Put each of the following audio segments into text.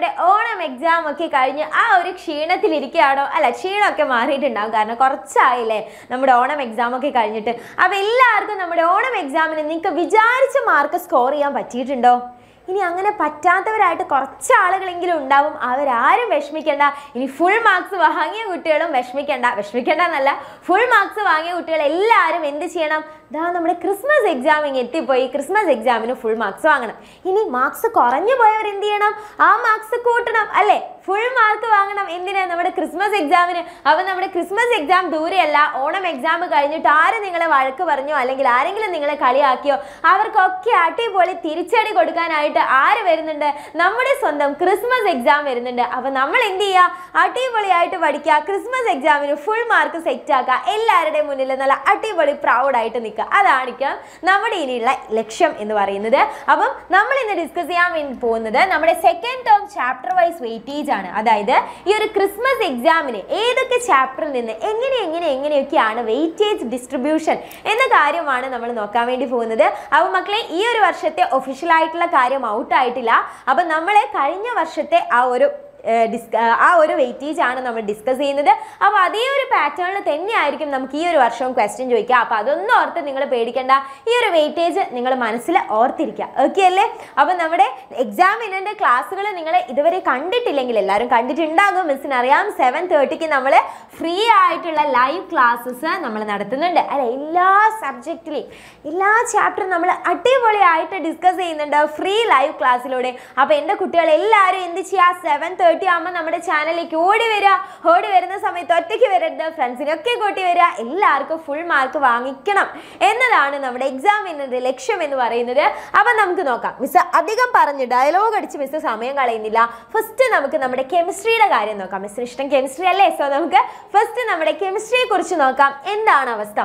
Onam exam ഒക്കെ കഴിഞ്ഞ് ആ ഒരു ക്ഷീണത്തിലിരിക്കുകയാണോ അല്ല ക്ഷീണമൊക്കെ മാറിയിട്ടുണ്ടാവും കാരണം കുറച്ചായില്ലേ നമ്മുടെ ഓണം എക്സാം ഒക്കെ കഴിഞ്ഞിട്ട് അപ്പോൾ എല്ലാവർക്കും നമ്മുടെ ഓണം എക്സാമിന് നിങ്ങൾക്ക് വിചാരിച്ച മാർക്ക് സ്കോർ ചെയ്യാൻ പറ്റിയിട്ടുണ്ടോ ഇനി അങ്ങനെ പറ്റാത്തവരായിട്ട് കുറച്ച് ആളുകളെങ്കിലും ഉണ്ടാവും അവരാരും വിഷമിക്കേണ്ട ഇനി ഫുൾ മാർക്സ് വാങ്ങിയ കുട്ടികളും വിഷമിക്കേണ്ട വിഷമിക്കേണ്ട എന്നല്ല ഫുൾ മാർക്സ് വാങ്ങിയ കുട്ടികൾ എല്ലാവരും എന്ത് ചെയ്യണം ദാ നമ്മുടെ ക്രിസ്മസ് എക്സാം ഇങ്ങ് എത്തിപ്പോയി ക്രിസ്മസ് എക്സാമിന് ഫുൾ മാർക്സ് വാങ്ങണം ഇനി മാർക്സ് കുറഞ്ഞു പോയവർ എന്ത് ചെയ്യണം ആ മാർക്സ് കൂട്ടണം അല്ലേ ഫുൾ മാർക്ക് വാങ്ങണം എന്തിനാ നമ്മുടെ ക്രിസ്മസ് എക്സാമിന് അപ്പോൾ നമ്മുടെ ക്രിസ്മസ് എക്സാം ദൂരെയല്ല ഓണം എക്സാം കഴിഞ്ഞിട്ട് ആര് നിങ്ങളെ വഴക്ക് പറഞ്ഞോ അല്ലെങ്കിൽ ആരെങ്കിലും നിങ്ങളെ കളിയാക്കിയോ അവർക്കൊക്കെ അടിപൊളി തിരിച്ചടി കൊടുക്കാനായിട്ട് ആര് വരുന്നുണ്ട് നമ്മുടെ സ്വന്തം ക്രിസ്മസ് എക്സാം വരുന്നുണ്ട് അപ്പോൾ നമ്മൾ എന്ത് ചെയ്യുക അടിപൊളിയായിട്ട് പഠിക്കുക ക്രിസ്മസ് എക്സാമിന് ഫുൾ മാർക്ക് സെറ്റ് ആക്കുക എല്ലാവരുടെയും മുന്നിൽ നല്ല അടിപൊളി പ്രൗഡായിട്ട് നിൽക്കുക അതാണിക്കാം നമ്മുടെ ഇനിയുള്ള ലക്ഷ്യം എന്ന് പറയുന്നത് അപ്പം നമ്മൾ ഇന്ന് ഡിസ്കസ് ചെയ്യാൻ വേണ്ടി പോകുന്നത് നമ്മുടെ second term chapter wise weightage ആണ് അതായത് ഈ ഒരു ക്രിസ്മസ് എക്സാമിന് ഏതൊക്കെ ചാപ്റ്ററിൽ നിന്ന് എങ്ങനെ എങ്ങനെ എങ്ങനെയൊക്കെയാണ് വെയിറ്റേജ് ഡിസ്ട്രിബ്യൂഷൻ എന്ന കാര്യമാണ് നമ്മൾ നോക്കാൻ വേണ്ടി പോകുന്നത് അപ്പോൾ മക്കളെ ഈ ഒരു വർഷത്തെ ഒഫീഷ്യൽ ആയിട്ടുള്ള കാര്യം ഔട്ട് ആയിട്ടില്ല അപ്പം നമ്മളെ കഴിഞ്ഞ വർഷത്തെ ആ ഒരു ഏഹ് ഡിസ് ആ ഒരു വെയിറ്റേജ് ആണ് നമ്മൾ ഡിസ്കസ് ചെയ്യുന്നത് അപ്പോൾ അതേ ഒരു പാറ്റേണിൽ തന്നെയായിരിക്കും നമുക്ക് ഈ ഒരു വർഷവും ക്വസ്റ്റ്യൻ ചോദിക്കുക അപ്പോൾ അതൊന്നും ഓർത്ത് നിങ്ങൾ പേടിക്കേണ്ട ഈ ഒരു വെയിറ്റേജ് നിങ്ങൾ മനസ്സിൽ ഓർത്തിരിക്കുക ഓക്കെ അല്ലേ അപ്പോൾ നമ്മുടെ എക്സാമിനൻ്റെ ക്ലാസ്സുകൾ നിങ്ങൾ ഇതുവരെ കണ്ടിട്ടില്ലെങ്കിൽ എല്ലാവരും കണ്ടിട്ടുണ്ടാകും മിസ്സിന് അറിയാം സെവൻ തേർട്ടിക്ക് നമ്മൾ ഫ്രീ ആയിട്ടുള്ള ലൈവ് ക്ലാസ്സസ് നമ്മൾ നടത്തുന്നുണ്ട് അല്ലെ എല്ലാ സബ്ജക്റ്റിലെയും എല്ലാ ചാപ്റ്ററും നമ്മൾ അടിപൊളിയായിട്ട് ഡിസ്കസ് ചെയ്യുന്നുണ്ട് ഫ്രീ ലൈവ് ക്ലാസ്സിലൂടെ അപ്പോൾ എൻ്റെ കുട്ടികൾ എല്ലാവരും എന്ത് ചെയ്യുക സെവൻ തേർട്ടി ആകുമ്പോൾ നമ്മുടെ ചാനലിലേക്ക് ഓടി വരിക ഓടി വരുന്ന സമയത്ത് ഒറ്റയ്ക്ക് വരരുത് ഫ്രണ്ട്സിനൊക്കെ കൂട്ടി വരിക എല്ലാവർക്കും ഫുൾ മാർക്ക് വാങ്ങിക്കണം എന്നതാണ് നമ്മുടെ എക്സാമിൻ്റെ ലക്ഷ്യം എന്ന് പറയുന്നത് അപ്പം നമുക്ക് നോക്കാം മിസ് അധികം പറഞ്ഞ് ഡയലോഗ് അടിച്ച് മിസ് സമയം കളയുന്നില്ല ഫസ്റ്റ് നമുക്ക് നമ്മുടെ കെമിസ്ട്രിയുടെ കാര്യം നോക്കാം മിസ്സിന് ഇഷ്ടം കെമിസ്ട്രി അല്ലേ സോ നമുക്ക് ഫസ്റ്റ് നമ്മുടെ കെമിസ്ട്രിയെ കുറിച്ച് നോക്കാം എന്താണ് അവസ്ഥ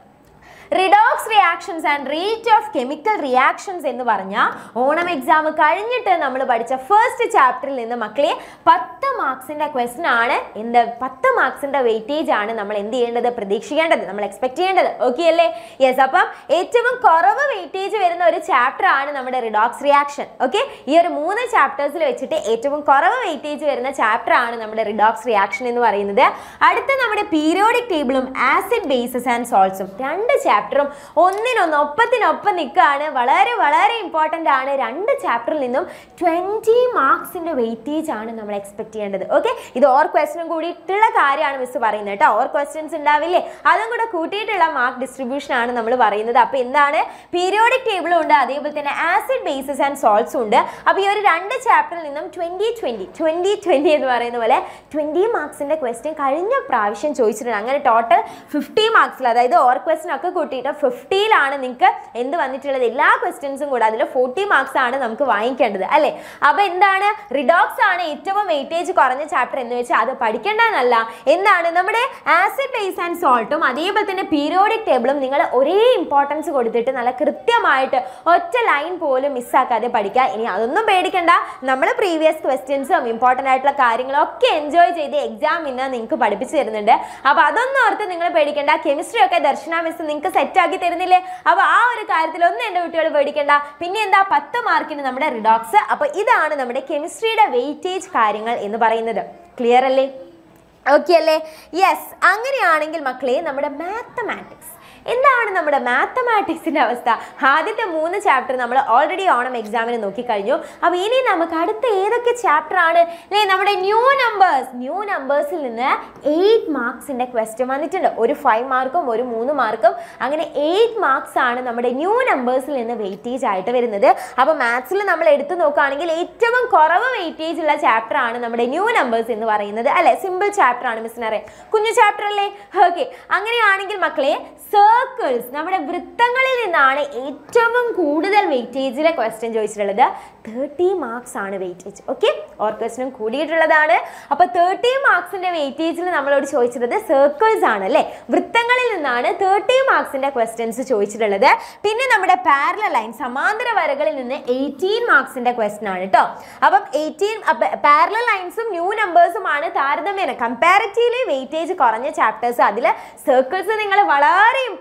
redox reactions and rate of chemical reactions എന്ന് പറഞ്ഞാൽ ഓണം എക്സാം കഴിഞ്ഞിട്ട് നമ്മൾ പഠിച്ച ഫസ്റ്റ് ചാപ്റ്ററിൽ നിന്ന് മക്കളെ പത്ത് മാർക്സിൻ്റെ ക്വസ്റ്റൻ ആണ് എന്ത് പത്ത് മാർക്സിൻ്റെ വെയിറ്റേജ് ആണ് നമ്മൾ എന്ത് ചെയ്യേണ്ടത് പ്രതീക്ഷിക്കേണ്ടത് നമ്മൾ എക്സ്പെക്ട് ചെയ്യേണ്ടത് ഓക്കെ അല്ലേ യെസ് അപ്പം ഏറ്റവും കുറവ് വെയിറ്റേജ് വരുന്ന ഒരു ചാപ്റ്റർ ആണ് നമ്മുടെ റിഡോക്സ് റിയാക്ഷൻ ഓക്കെ ഈ ഒരു മൂന്ന് ചാപ്റ്റേഴ്സിൽ വെച്ചിട്ട് ഏറ്റവും കുറവ് വെയിറ്റേജ് വരുന്ന ചാപ്റ്റർ ആണ് നമ്മുടെ റിഡോക്സ് റിയാക്ഷൻ എന്ന് പറയുന്നത് അടുത്ത നമ്മുടെ പീരിയോഡിക് ടേബിളും ആസിഡ് ബേസസ് ആൻഡ് സോൾട്സും രണ്ട് ചാപ്റ്ററും ഒന്നിനൊന്ന് ഒപ്പത്തിനൊപ്പം നിൽക്കുകയാണ് വളരെ വളരെ ഇമ്പോർട്ടൻ്റ് ആണ് രണ്ട് ചാപ്റ്ററിൽ നിന്നും ട്വൻറ്റി മാർക്സിൻ്റെ വെയിറ്റേജ് ആണ് നമ്മൾ എക്സ്പെക്ട് ചെയ്യേണ്ടത് ഓക്കെ ഇത് ഓർ ക്വസ്റ്റനും കൂടിയിട്ടുള്ള കാര്യമാണ് മിസ് പറയുന്നത് കേട്ടോ ഓർ ക്വസ്റ്റ്യൻസ് ഉണ്ടാവില്ലേ അതും കൂടെ കൂട്ടിയിട്ടുള്ള മാർക്ക് ഡിസ്ട്രിബ്യൂഷൻ ആണ് നമ്മൾ പറയുന്നത് അപ്പോൾ എന്താണ് പീരിയോഡിക് ടേബിളും ഉണ്ട് അതേപോലെ തന്നെ ആസിഡ് ബേസസ് ആൻഡ് സോൾട്സും ഉണ്ട് അപ്പോൾ ഈ ഒരു രണ്ട് ചാപ്റ്ററിൽ നിന്നും ട്വൻറ്റി ട്വൻറ്റി ട്വൻറ്റി ട്വൻറ്റി എന്ന് പറയുന്ന പോലെ ട്വൻറ്റി മാർക്സിൻ്റെ ക്വസ്റ്റ്യൻ കഴിഞ്ഞ പ്രാവശ്യം ചോദിച്ചിട്ടുണ്ട് അങ്ങനെ ടോട്ടൽ ഫിഫ്റ്റി മാർക്സിൽ അതായത് ഓർ ക്വസ്റ്റൻ ഒക്കെ കൂട്ടിയിട്ട് ഫിഫ്റ്റിയിലാണ് നിങ്ങൾക്ക് എന്ത് വന്നിട്ടുള്ളത് എല്ലാ ക്വസ്റ്റ്യൻസും കൂടെ അതിൽ ഫോർട്ടി മാർക്സ് ആണ് നമുക്ക് വാങ്ങിക്കേണ്ടത് അല്ലേ അപ്പോൾ എന്താണ് റിഡോക്സ് ആണ് ഏറ്റവും വെയിറ്റേജ് കുറഞ്ഞ ചാപ്റ്റർ എന്ന് വെച്ചാൽ അത് പഠിക്കേണ്ടതെന്നല്ല എന്താണ് നമ്മുടെ ആസിഡ് ബേസ് ആൻഡ് സോൾട്ടും അതേപോലെ തന്നെ പീരിയോഡിക് ടേബിളും നിങ്ങൾ ഒരേ ഇമ്പോർട്ടൻസ് കൊടുത്തിട്ട് നല്ല കൃത്യമായിട്ട് ഒറ്റ ലൈൻ പോലും മിസ്സാക്കാതെ പഠിക്കുക ഇനി അതൊന്നും പേടിക്കണ്ട നമ്മൾ പ്രീവിയസ് ക്വസ്റ്റ്യൻസും ഇമ്പോർട്ടൻ്റ് ആയിട്ടുള്ള കാര്യങ്ങളും ഒക്കെ എൻജോയ് ചെയ്ത് എക്സാം ഇന്ന് നിങ്ങൾക്ക് പഠിപ്പിച്ചു തരുന്നുണ്ട് അപ്പോൾ അതൊന്നും ഓർത്ത് നിങ്ങൾ പേടിക്കേണ്ട കെമിസ്ട്രി ഒക്കെ ദർശന മിസ് നിങ്ങൾക്ക് സെറ്റ് ആക്കി തരുന്നില്ലേ അപ്പോൾ ആ ഒരു കാര്യത്തിൽ ഒന്നും എൻ്റെ കുട്ടികൾ പേടിക്കേണ്ട പിന്നെ എന്താ പത്ത് മാർക്കിന് നമ്മുടെ റിഡോക്സ് അപ്പോൾ ഇതാണ് നമ്മുടെ കെമിസ്ട്രിയുടെ വെയിറ്റേജ് കാര്യങ്ങൾ എന്ന് പറയുന്നത് ക്ലിയർ അല്ലേ ഓക്കെ അല്ലേ യെസ് അങ്ങനെയാണെങ്കിൽ മക്കളെ നമ്മുടെ മാത്തമാറ്റിക്സ് എന്താണ് നമ്മുടെ മാത്തമാറ്റിക്സിൻ്റെ അവസ്ഥ ആദ്യത്തെ മൂന്ന് ചാപ്റ്റർ നമ്മൾ ഓൾറെഡി ഓണം എക്സാമിന് നോക്കിക്കഴിഞ്ഞു അപ്പോൾ ഇനി നമുക്ക് അടുത്ത ഏതൊക്കെ ചാപ്റ്റർ ആണ് അല്ലേ നമ്മുടെ ന്യൂ നമ്പേഴ്സ് ന്യൂ നമ്പേഴ്സിൽ നിന്ന് എയ്റ്റ് മാർക്സിൻ്റെ ക്വസ്റ്റ്യൻ വന്നിട്ടുണ്ട് ഒരു ഫൈവ് മാർക്കും ഒരു മൂന്ന് മാർക്കും അങ്ങനെ എയ്റ്റ് മാർക്സ് ആണ് നമ്മുടെ ന്യൂ നമ്പേഴ്സിൽ നിന്ന് വെയിറ്റേജ് ആയിട്ട് വരുന്നത് അപ്പോൾ മാത്സിൽ നമ്മൾ എടുത്തു നോക്കുകയാണെങ്കിൽ ഏറ്റവും കുറവ് വെയിറ്റേജ് ഉള്ള ചാപ്റ്റർ ആണ് നമ്മുടെ ന്യൂ നമ്പേഴ്സ് എന്ന് പറയുന്നത് അല്ലെ സിമ്പിൾ ചാപ്റ്റർ ആണ് മിസ്സിനറിയാം കുഞ്ഞു ചാപ്റ്റർ അല്ലേ ഓക്കെ അങ്ങനെയാണെങ്കിൽ മക്കളെ സർക്കിൾസ് നമ്മുടെ വൃത്തങ്ങളിൽ നിന്നാണ് ഏറ്റവും കൂടുതൽ വെയിറ്റേജിലെ ക്വസ്റ്റ്യൻ ചോദിച്ചിട്ടുള്ളത് തേർട്ടി മാർക്സ് ആണ് വെയിറ്റേജ് ഓക്കെ ഓർ ക്വസ്റ്റനും കൂടിയിട്ടുള്ളതാണ് അപ്പോൾ തേർട്ടി മാർക്സിൻ്റെ വെയിറ്റേജിൽ നമ്മളോട് ചോദിച്ചിട്ടുള്ളത് സർക്കിൾസ് ആണ് അല്ലേ വൃത്തങ്ങളിൽ നിന്നാണ് തേർട്ടി മാർക്സിൻ്റെ ക്വസ്റ്റ്യൻസ് ചോദിച്ചിട്ടുള്ളത് പിന്നെ നമ്മുടെ പാരല ലൈൻ സമാന്തര വരകളിൽ നിന്ന് എയ്റ്റീൻ മാർക്സിൻ്റെ ക്വസ്റ്റൻ ആണ് കേട്ടോ അപ്പം എയ്റ്റീൻ പാരല ലൈൻസും ന്യൂ നമ്പേഴ്സുമാണ് താരതമ്യേന കമ്പാരിറ്റീവ്ലി വെയിറ്റേജ് കുറഞ്ഞ ചാപ്റ്റേഴ്സ് അതിൽ സർക്കിൾസ് നിങ്ങൾ വളരെ ഇമ്പോർട്ടൻ്റ്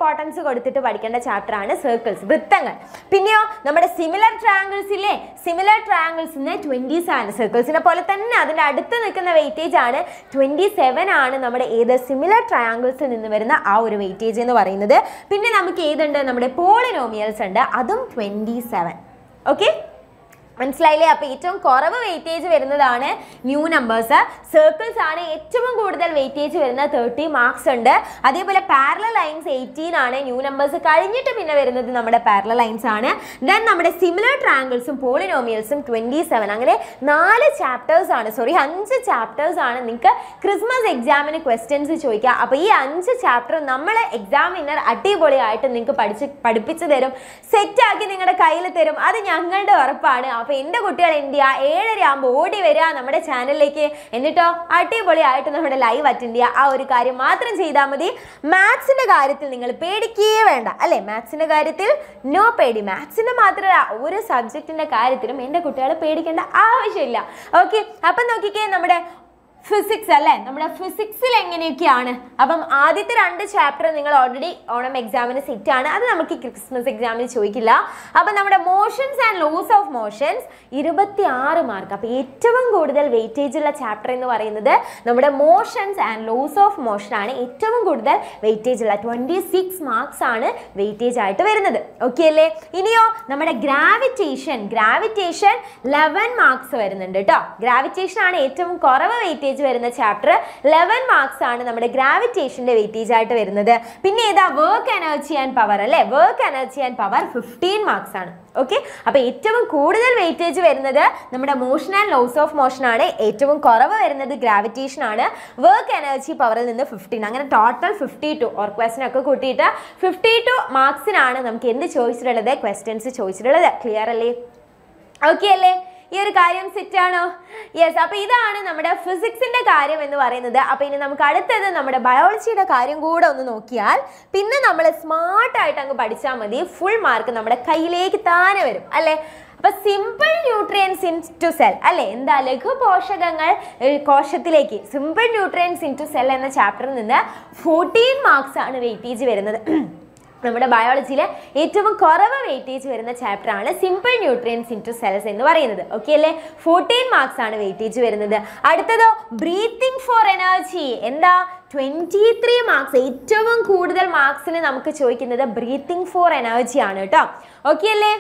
ഇമ്പോർട്ടൻസ് കൊടുത്തിട്ട് പഠിക്കേണ്ട ചാപ്റ്റർ ആണ് സർക്കിൾസ് വൃത്തങ്ങൾ പിന്നെയോ നമ്മുടെ സിമിലർ ട്രയാങ്കിൾസ് ഇല്ലേ സിമിലർ ട്രയാങ്കിൾസിന് ട്വന്റി സെവൻ സർക്കിൾസിനെ പോലെ തന്നെ അതിന്റെ അടുത്ത് നിൽക്കുന്ന വെയിറ്റേജ് ആണ് ട്വന്റി സെവൻ ആണ് നമ്മുടെ ഏത് സിമിലർ ട്രയാങ്കിൾസിൽ നിന്ന് വരുന്ന ആ ഒരു വെയിറ്റേജ് എന്ന് പറയുന്നത് പിന്നെ നമുക്ക് ഏതുണ്ട് നമ്മുടെ പോളിനോമിയൽസ് ഉണ്ട് അതും ട്വന്റി സെവൻ ഓക്കെ മനസ്സിലായില്ലേ അപ്പൊ ഏറ്റവും കുറവ് വെയിറ്റേജ് വരുന്നതാണ് ന്യൂ നമ്പേഴ്സ് സർക്കിൾസ് ആണ് ഏറ്റവും കൂടുതൽ വെയിറ്റേജ് വരുന്ന തേർട്ടി മാർക്സ് ഉണ്ട് അതേപോലെ പാരല ലൈൻസ് എയ്റ്റീൻ ആണ് ന്യൂ നമ്പേഴ്സ് കഴിഞ്ഞിട്ട് പിന്നെ വരുന്നത് നമ്മുടെ പാരല ലൈൻസ് ആണ് ദെൻ നമ്മുടെ സിമിലർ ട്രാങ്കിൾസും പോളിനോമിയൽസും ട്വന്റി സെവൻ അങ്ങനെ നാല് ചാപ്റ്റേഴ്സ് ആണ് സോറി അഞ്ച് ചാപ്റ്റേഴ്സ് ആണ് നിങ്ങൾക്ക് ക്രിസ്മസ് എക്സാമിന് ക്വസ്റ്റ്യൻസ് ചോദിക്കുക അപ്പോൾ ഈ അഞ്ച് ചാപ്റ്റർ നമ്മൾ എക്സാമിനർ അടിപൊളിയായിട്ട് നിങ്ങൾക്ക് പഠിച്ച് പഠിപ്പിച്ചു തരും സെറ്റാക്കി നിങ്ങളുടെ കയ്യിൽ തരും അത് ഞങ്ങളുടെ ഉറപ്പാണ് അപ്പോൾ എൻ്റെ കുട്ടികൾ എന്ത് ചെയ്യുക ഏഴര ആകുമ്പോൾ ഓടി വരിക നമ്മുടെ ചാനലിലേക്ക് എന്നിട്ടോ അടിപൊളിയായിട്ട് നമ്മുടെ ലൈവ് അറ്റൻഡ് ചെയ്യുക ആ ഒരു കാര്യം മാത്രം ചെയ്താൽ മതി മാത്സിൻ്റെ കാര്യത്തിൽ നിങ്ങൾ പേടിക്കുകയേ വേണ്ട അല്ലേ മാത്സിൻ്റെ കാര്യത്തിൽ നോ പേടി മാത്സിൻ്റെ മാത്രമല്ല ഒരു സബ്ജക്റ്റിൻ്റെ കാര്യത്തിലും എൻ്റെ കുട്ടികൾ പേടിക്കേണ്ട ആവശ്യമില്ല ഓക്കെ അപ്പം നോക്കിക്കേ നമ്മുടെ ഫിസിക്സ് അല്ലേ നമ്മുടെ ഫിസിക്സിൽ എങ്ങനെയൊക്കെയാണ് അപ്പം ആദ്യത്തെ രണ്ട് ചാപ്റ്റർ നിങ്ങൾ ഓൾറെഡി ഓണം എക്സാമിന് സെറ്റ് ആണ് അത് നമുക്ക് ക്രിസ്മസ് എക്സാമിന് ചോദിക്കില്ല അപ്പം നമ്മുടെ motions and laws of motions ഇരുപത്തി ആറ് മാർക്ക് അപ്പം ഏറ്റവും കൂടുതൽ വെയിറ്റേജ് ഉള്ള ചാപ്റ്റർ എന്ന് പറയുന്നത് നമ്മുടെ motions and laws of motion ആണ് ഏറ്റവും കൂടുതൽ വെയിറ്റേജ് ഉള്ള ട്വൻറ്റി സിക്സ് മാർക്സ് ആണ് വെയിറ്റേജ് ആയിട്ട് വരുന്നത് ഓക്കെ അല്ലേ ഇനിയോ നമ്മുടെ ഗ്രാവിറ്റേഷൻ ഗ്രാവിറ്റേഷൻ ലെവൻ മാർക്സ് വരുന്നുണ്ട് കേട്ടോ ഗ്രാവിറ്റേഷൻ ആണ് ഏറ്റവും കുറവ് വെയിറ്റേജ് വരുന്ന ചാപ്റ്റർ ലെവൻ മാർക്സ് ആണ് നമ്മുടെ ഗ്രാവിറ്റേഷന്റെ വെയിറ്റേജ് ആയിട്ട് വരുന്നത് പിന്നെ ഏതാ വർക്ക് എനർജി ആൻഡ് പവർ അല്ലേ work energy and power fifteen marks ആണ് ഓക്കെ അപ്പൊ ഏറ്റവും കൂടുതൽ വെയിറ്റേജ് വരുന്നത് നമ്മുടെ motion and laws of motion ആണ് ഏറ്റവും കുറവ് വരുന്നത് ഗ്രാവിറ്റേഷൻ ആണ് വർക്ക് എനർജി പവറിൽ നിന്ന് ഫിഫ്റ്റീൻ അങ്ങനെ total fifty two or question ഒക്കെ കൂട്ടിയിട്ട് ഫിഫ്റ്റി ടു മാർക്സിനാണ് നമുക്ക് എന്ത് ചോദിച്ചിട്ടുള്ളത് ക്വസ്റ്റ്യൻസ് ചോദിച്ചിട്ടുള്ളത് ക്ലിയർ അല്ലേ ഓക്കെ അല്ലേ ഈ ഒരു കാര്യം സെറ്റ് ആണോ യെസ് അപ്പൊ ഇതാണ് നമ്മുടെ ഫിസിക്സിന്റെ കാര്യം എന്ന് പറയുന്നത് അപ്പൊ ഇനി നമുക്ക് അടുത്തത് നമ്മുടെ ബയോളജിയുടെ കാര്യം കൂടെ ഒന്ന് നോക്കിയാൽ പിന്നെ നമ്മൾ സ്മാർട്ട് ആയിട്ട് അങ്ങ് പഠിച്ചാൽ മതി ഫുൾ മാർക്ക് നമ്മുടെ കയ്യിലേക്ക് താനെ വരും അല്ലേ അപ്പൊ simple nutrients into cell അല്ലെ എന്താ ലഘു പോഷകങ്ങൾ ഏഹ്, കോശത്തിലേക്ക് simple nutrients into cell എന്ന ചാപ്റ്ററിൽ നിന്ന് ഫോർട്ടീൻ മാർക്സ് ആണ് വെയിറ്റേജ് വരുന്നത് നമ്മുടെ ബയോളജിയിലെ ഏറ്റവും കുറവ് വെയിറ്റേജ് വരുന്ന ചാപ്റ്റർ ആണ് simple nutrients into cells എന്ന് പറയുന്നത് ഓക്കെ അല്ലേ ഫോർട്ടീൻ മാർക്സ് ആണ് വെയിറ്റേജ് വരുന്നത് അടുത്തതോ ബ്രീത്തിങ് ഫോർ എനർജി എന്താ ട്വൻറ്റി ത്രീ മാർക്സ് ഏറ്റവും കൂടുതൽ മാർക്സിന് നമുക്ക് ചോദിക്കുന്നത് ബ്രീത്തിങ് ഫോർ എനർജി ആണ് കേട്ടോ ഓക്കെ അല്ലേ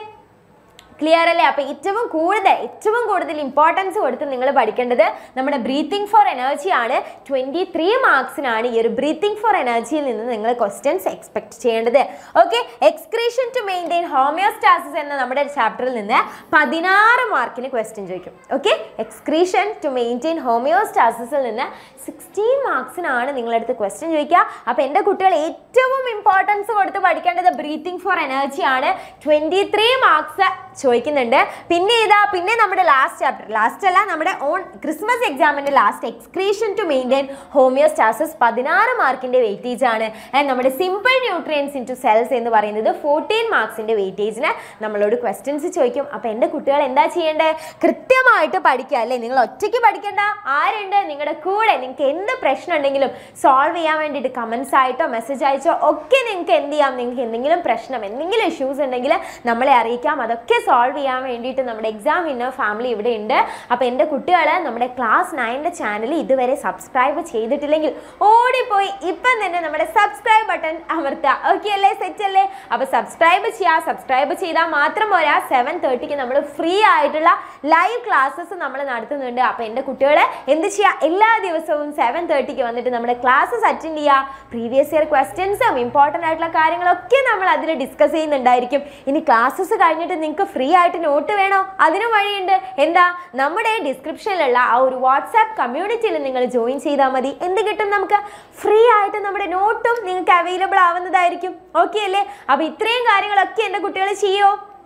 ക്ലിയർ അല്ലേ അപ്പൊ ഏറ്റവും കൂടുതൽ ഏറ്റവും കൂടുതൽ ഇമ്പോർട്ടൻസ് കൊടുത്ത് നിങ്ങൾ പഠിക്കേണ്ടത് നമ്മുടെ ബ്രീത്തിങ് ഫോർ എനർജി ആണ് ട്വന്റി ത്രീ മാർക്സിനാണ് ഈ ഒരു ബ്രീത്തിങ് ഫോർ എനർജിയിൽ നിന്ന് നിങ്ങൾ ക്വസ്റ്റ്യൻസ് എക്സ്പെക്ട് ചെയ്യേണ്ടത് okay excretion to maintain homeostasis എന്ന നമ്മുടെ ചാപ്റ്ററിൽ നിന്ന് പതിനാറ് മാർക്കിന് ക്വസ്റ്റ്യൻ ചോദിക്കും ഓക്കെ എക്സ്ക്രീഷൻ ടു മെയിൻറ്റെയിൻ ഹോമിയോസ്റ്റാസിസിൽ നിന്ന് സിക്സ്റ്റീൻ മാർക്സിനാണ് നിങ്ങളടുത്ത് ക്വസ്റ്റ്യൻ ചോദിക്കുക അപ്പോൾ എൻ്റെ കുട്ടികൾ ഏറ്റവും ഇമ്പോർട്ടൻസ് കൊടുത്ത് പഠിക്കേണ്ടത് ബ്രീത്തിങ് ഫോർ എനർജി ആണ് ട്വൻറ്റി ത്രീ മാർക്സ് ചോദിക്കുന്നുണ്ട് പിന്നെ ഇതാ പിന്നെ നമ്മുടെ ലാസ്റ്റ് ചാപ്റ്റർ ലാസ്റ്റ് അല്ല നമ്മുടെ ഓൺ ക്രിസ്മസ് എക്സാമിൻ്റെ last excretion to maintain homeostasis പതിനാറ് മാർക്കിൻ്റെ വെയിറ്റേജ് ആണ് ആൻഡ് നമ്മുടെ simple nutrients into cells എന്ന് പറയുന്നത് ഫോർട്ടീൻ മാർക്സിൻ്റെ വെയിറ്റേജിന് നമ്മളോട് ക്വസ്റ്റ്യൻസ് ചോദിക്കും അപ്പോൾ എൻ്റെ കുട്ടികൾ എന്താ ചെയ്യേണ്ടത് കൃത്യമായിട്ട് പഠിക്കുക അല്ലേ നിങ്ങൾ ഒറ്റയ്ക്ക് പഠിക്കേണ്ട ആരുണ്ട് നിങ്ങളുടെ കൂടെ നിങ്ങൾക്ക് എന്ത് പ്രശ്നം ഉണ്ടെങ്കിലും സോൾവ് ചെയ്യാൻ വേണ്ടിയിട്ട് കമൻസ് ആയിട്ടോ മെസ്സേജ് അയച്ചോ ഒക്കെ നിങ്ങൾക്ക് എന്ത് ചെയ്യാം നിങ്ങൾക്ക് എന്തെങ്കിലും പ്രശ്നം എന്തെങ്കിലും ഇഷ്യൂസ് ഉണ്ടെങ്കിൽ നമ്മളെ അറിയിക്കാം അതൊക്കെ സോൾവ് ചെയ്യാൻ വേണ്ടിയിട്ട് നമ്മുടെ എക്സാം വിന്നർ ഫാമിലി ഇവിടെ ഉണ്ട് അപ്പോൾ എൻ്റെ കുട്ടികൾ നമ്മുടെ ക്ലാസ് നയൻ്റെ ചാനൽ ഇതുവരെ സബ്സ്ക്രൈബ് ചെയ്തിട്ടില്ലെങ്കിൽ ഓടിപ്പോയി ഇപ്പം തന്നെ നമ്മുടെ സബ്സ്ക്രൈബ് ബട്ടൺ അമർത്തുക ഓക്കെ അല്ലേ സെറ്റ് അല്ലേ അപ്പോൾ സബ്സ്ക്രൈബ് ചെയ്യുക സബ്സ്ക്രൈബ് ചെയ്താൽ മാത്രം പോരാ സെവൻ തേർട്ടിക്ക് നമ്മൾ ഫ്രീ ആയിട്ടുള്ള ലൈവ് ക്ലാസ്സസ് നമ്മൾ നടത്തുന്നുണ്ട് അപ്പോൾ എൻ്റെ കുട്ടികൾ എന്ത് ചെയ്യുക എല്ലാ ദിവസവും സെവൻ തേർട്ടിക്ക് വന്നിട്ട് നമ്മുടെ ക്ലാസ്സസ് അറ്റൻഡ് ചെയ്യുക പ്രീവിയസ് ഇയർ ക്വസ്റ്റ്യൻസും ഇമ്പോർട്ടൻ്റ് ആയിട്ടുള്ള കാര്യങ്ങളൊക്കെ നമ്മൾ അതിൽ ഡിസ്കസ് ചെയ്യുന്നുണ്ടായിരിക്കും ഇനി ക്ലാസ്സസ് കഴിഞ്ഞിട്ട് നിങ്ങൾക്ക് ഫ്രീ ആയിട്ട് നോട്ട് വേണോ അതിനും വഴിയുണ്ട് എന്താ നമ്മുടെ ഡിസ്ക്രിപ്ഷനിലുള്ള ആ ഒരു വാട്സാപ്പ് കമ്മ്യൂണിറ്റിയിൽ നിങ്ങൾ ജോയിൻ ചെയ്താൽ മതി എന്ത് കിട്ടും നമുക്ക് ഫ്രീ ആയിട്ട് നമ്മുടെ നോട്ടും നിങ്ങൾക്ക് അവൈലബിൾ ആവുന്നതായിരിക്കും ഓക്കെ അല്ലേ അപ്പോൾ ഇത്രയും കാര്യങ്ങളൊക്കെ എൻ്റെ കുട്ടികൾ ചെയ്യോ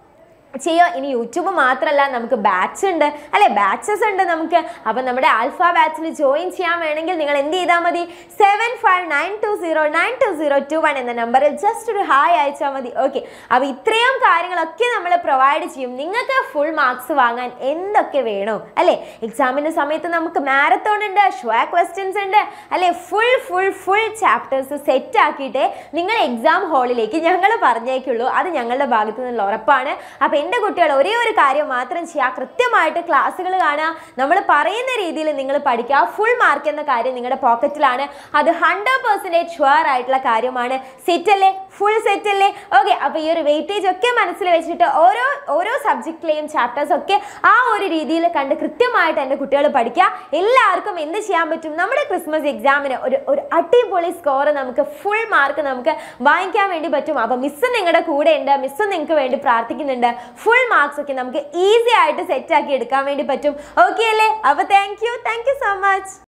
ചെയ്യോ ഇനി യൂട്യൂബ് മാത്രമല്ല നമുക്ക് ബാച്ച് ഉണ്ട് അല്ലെ ബാച്ചസ് ഉണ്ട് നമുക്ക് അപ്പം നമ്മുടെ ആൽഫ ബാച്ചിൽ ജോയിൻ ചെയ്യാൻ വേണമെങ്കിൽ നിങ്ങൾ എന്ത് ചെയ്താൽ മതി seven five nine two zero nine two zero two one എന്ന നമ്പറിൽ ജസ്റ്റ് ഒരു ഹായ് അയച്ചാൽ മതി ഓക്കെ അപ്പോൾ ഇത്രയും കാര്യങ്ങളൊക്കെ നമ്മൾ പ്രൊവൈഡ് ചെയ്യും നിങ്ങൾക്ക് ഫുൾ മാർക്സ് വാങ്ങാൻ എന്തൊക്കെ വേണോ അല്ലേ എക്സാമിൻ്റെ സമയത്ത് നമുക്ക് മാരത്തോൺ ഉണ്ട് ഷുവ ക്വസ്റ്റ്യൻസ് ഉണ്ട് അല്ലേ full full full chapters set ആക്കിയിട്ടേ നിങ്ങൾ എക്സാം ഹാളിലേക്ക് ഞങ്ങൾ പറഞ്ഞേക്കുള്ളൂ അത് ഞങ്ങളുടെ ഭാഗത്തു നിന്നുള്ള ഉറപ്പാണ് അപ്പോൾ എൻ്റെ കുട്ടികൾ ഒരേ ഒരു കാര്യം മാത്രം ചെയ്യുക കൃത്യമായിട്ട് ക്ലാസ്സുകൾ കാണുക നമ്മൾ പറയുന്ന രീതിയിൽ നിങ്ങൾ പഠിക്കുക ഫുൾ മാർക്ക് എന്ന കാര്യം നിങ്ങളുടെ പോക്കറ്റിലാണ് അത് ഹൺഡ്രഡ് പെർസെൻറ്റേജ് ഷുവർ ആയിട്ടുള്ള കാര്യമാണ് സെറ്റ് അല്ലേ ഫുൾ സെറ്റ് അല്ലേ ഓക്കെ അപ്പോൾ ഈ ഒരു വെയിറ്റേജ് ഒക്കെ മനസ്സിൽ വെച്ചിട്ട് ഓരോ ഓരോ സബ്ജക്റ്റിലെയും ചാപ്റ്റേഴ്സ് ഒക്കെ ആ ഒരു രീതിയിൽ കണ്ട് കൃത്യമായിട്ട് എൻ്റെ കുട്ടികൾ പഠിക്കുക എല്ലാവർക്കും എന്ത് ചെയ്യാൻ പറ്റും നമ്മുടെ ക്രിസ്മസ് എക്സാമിന് ഒരു ഒരു അടിപൊളി സ്കോർ നമുക്ക് ഫുൾ മാർക്ക് നമുക്ക് വാങ്ങിക്കാൻ വേണ്ടി പറ്റും അപ്പോൾ മിസ്സ് നിങ്ങളുടെ കൂടെ ഉണ്ട് മിസ്സ് നിങ്ങൾക്ക് വേണ്ടി പ്രാർത്ഥിക്കുന്നുണ്ട് ഫുൾ മാർക്സ് ഒക്കെ നമുക്ക് ഈസി ആയിട്ട് സെറ്റ് ആക്കി എടുക്കാൻ വേണ്ടി പറ്റും ഓക്കെ അല്ലേ അപ്പോൾ thank you thank you so much